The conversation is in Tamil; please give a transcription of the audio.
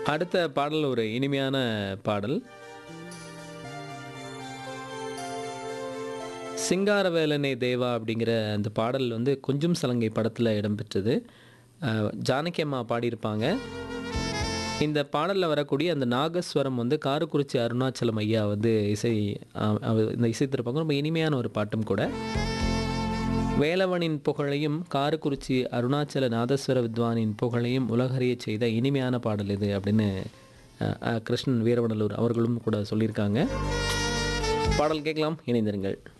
அடுத்த பாடல் ஒரு இனிமையான பாடல் சிங்காரவேலனே தேவா அப்படிங்கிற அந்த பாடல் வந்து கொஞ்சம் சலங்கை படத்தில் இடம்பெற்றது அஹ், ஜானகி அம்மா பாடியிருப்பாங்க இந்த பாடலில் வரக்கூடிய அந்த நாகஸ்வரம் வந்து காரக்குறிச்சி அருணாச்சலம் ஐயா வந்து இசை அஹ், அவர் இந்த இசைத்திருப்பாங்க ரொம்ப இனிமையான ஒரு பாட்டும் கூட வேலவனின் புகழையும் காரக்குறிச்சி அருணாச்சல நாதஸ்வர வித்வானின் புகழையும் உலகறியச் செய்த இனிமையான பாடல் இது அப்படின்னு அஹ், அஹ், கிருஷ்ணன் வீரவனலூர் அவர்களும் கூட சொல்லியிருக்காங்க பாடல் கேட்கலாம் இணைந்திருங்கள்